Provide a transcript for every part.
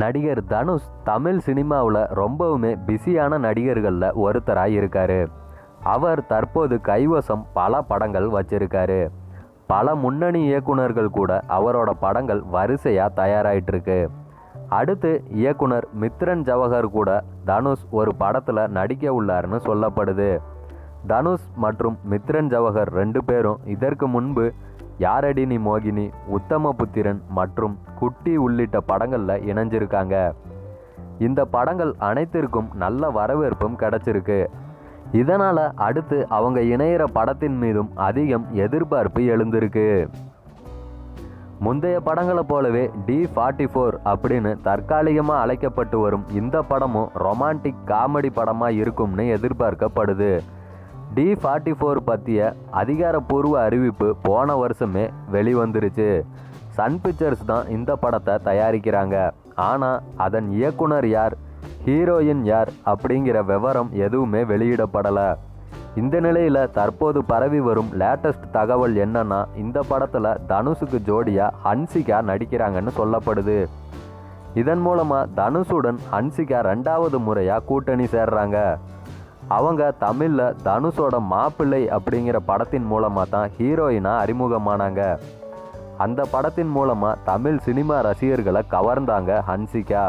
நடிகர் தனுஷ் தமிழ் சினிமாவில் ரொம்பவுமே பிஸியான நடிகர்களில் ஒருத்தராக இருக்காரு அவர் தற்போது கைவசம் பல படங்கள் வச்சிருக்காரு பல முன்னணி இயக்குனர்கள் கூட அவரோட படங்கள் வரிசையாக தயாராயிட்டு இருக்கு அடுத்து இயக்குனர் மித்ரன் ஜவஹர் கூட தனுஷ் ஒரு படத்தில் நடிக்க உள்ளார்னு சொல்லப்படுது தனுஷ் மற்றும் மித்ரன் ஜவஹர் ரெண்டு பேரும் இதற்கு முன்பு யாரடி நீ மோகினி உத்தமபுத்திரன் மற்றும் குட்டி உள்ளிட்ட படங்களில் இணைஞ்சிருக்காங்க இந்த படங்கள் அனைத்திற்கும் நல்ல வரவேற்பும் கிடைச்சிருக்கு இதனால் அடுத்து அவங்க இணையிற படத்தின் மீதும் அதிகம் எதிர்பார்ப்பு எழுந்திருக்கு முந்தைய படங்களை போலவே டி ஃபார்ட்டி ஃபோர் அப்படின்னு தற்காலிகமாக அழைக்கப்பட்டு வரும் இந்த படமும் ரொமான்டிக் காமெடி படமாக இருக்கும்னு எதிர்பார்க்கப்படுது டி ஃபார்ட்டி ஃபோர் பற்றிய அதிகாரப்பூர்வ அறிவிப்பு போன வருஷமே வெளிவந்துருச்சு சன் பிக்சர்ஸ் தான் இந்த படத்தை தயாரிக்கிறாங்க ஆனால் அதன் இயக்குனர் யார் ஹீரோயின் யார் அப்படிங்கிற விவரம் எதுவுமே வெளியிடப்படலை இந்த நிலையில் தற்போது பரவி வரும் லேட்டஸ்ட் தகவல் என்னன்னா இந்த படத்தில் தனுஷுக்கு ஜோடியாக ஹன்சிகா நடிக்கிறாங்கன்னு சொல்லப்படுது இதன் மூலமாக தனுஷுடன் ஹன்சிகா ரெண்டாவது முறையாக கூட்டணி சேர்றாங்க அவங்க தமிழில் தனுஷோட மாப்பிள்ளை அப்படிங்கிற படத்தின் மூலமாக தான் ஹீரோயினாக அறிமுகமானாங்க அந்த படத்தின் மூலமாக தமிழ் சினிமா ரசிகர்களை கவர்ந்தாங்க ஹன்சிகா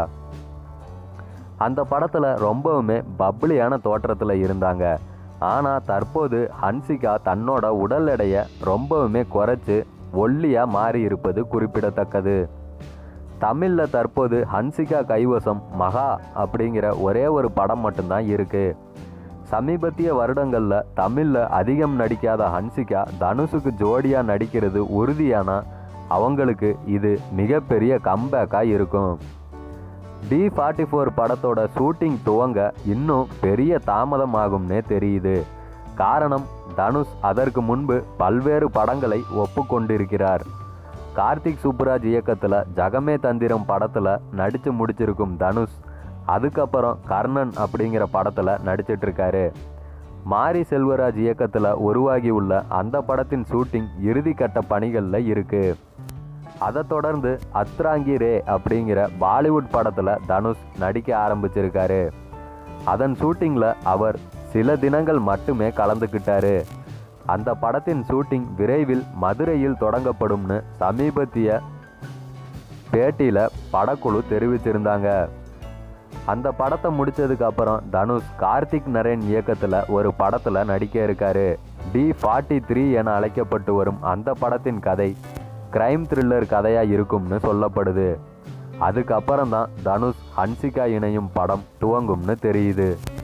அந்த படத்தில் ரொம்பவுமே பப்ளியான தோற்றத்தில் இருந்தாங்க ஆனால் தற்போது ஹன்சிகா தன்னோட உடல் எடையை ரொம்பவுமே குறைச்சு ஒல்லியாக மாறி இருப்பது குறிப்பிடத்தக்கது தமிழில் தற்போது ஹன்சிகா கைவசம் மகா அப்படிங்கிற ஒரே ஒரு படம் மட்டும்தான் இருக்குது சமீபத்திய வருடங்களில் தமிழில் அதிகம் நடிக்காத ஹன்சிகா தனுஷுக்கு ஜோடியாக நடிக்கிறது உறுதியானா அவங்களுக்கு இது மிகப்பெரிய கம்பேக்காக இருக்கும் டி ஃபார்ட்டி ஃபோர் படத்தோட ஷூட்டிங் துவங்க இன்னும் பெரிய தாமதமாகும்னே தெரியுது காரணம் தனுஷ் அதற்கு முன்பு பல்வேறு படங்களை ஒப்புக்கொண்டிருக்கிறார் கார்த்திக் சுப்புராஜ் இயக்கத்தில் ஜகமே தந்திரம் படத்தில் நடித்து முடிச்சிருக்கும் தனுஷ் அதுக்கப்புறம் கர்ணன் அப்படிங்கிற படத்தில் நடிச்சிட்டு இருக்காரு மாரி செல்வராஜ் இயக்கத்தில் உருவாகி உள்ள அந்த படத்தின் ஷூட்டிங் இறுதிக்கட்ட பணிகளில் இருக்குது அதை தொடர்ந்து அத்ராங்கி ரே அப்படிங்கிற பாலிவுட் படத்தில் தனுஷ் நடிக்க ஆரம்பிச்சிருக்காரு அதன் ஷூட்டிங்கில் அவர் சில தினங்கள் மட்டுமே கலந்துக்கிட்டாரு அந்த படத்தின் ஷூட்டிங் விரைவில் மதுரையில் தொடங்கப்படும்னு சமீபத்திய பேட்டியில் படக்குழு தெரிவிச்சிருந்தாங்க அந்த படத்தை முடிச்சதுக்கு அப்புறம் தனுஷ் கார்த்திக் நரேன் இயக்கத்தில் ஒரு படத்தில் நடிக்க இருக்காரு டி ஃபார்ட்டி த்ரீ என அழைக்கப்பட்டு வரும் அந்த படத்தின் கதை கிரைம் த்ரில்லர் கதையாக இருக்கும்னு சொல்லப்படுது அதுக்கப்புறம் தான் தனுஷ் ஹன்சிகா இணையும் படம் துவங்கும்னு தெரியுது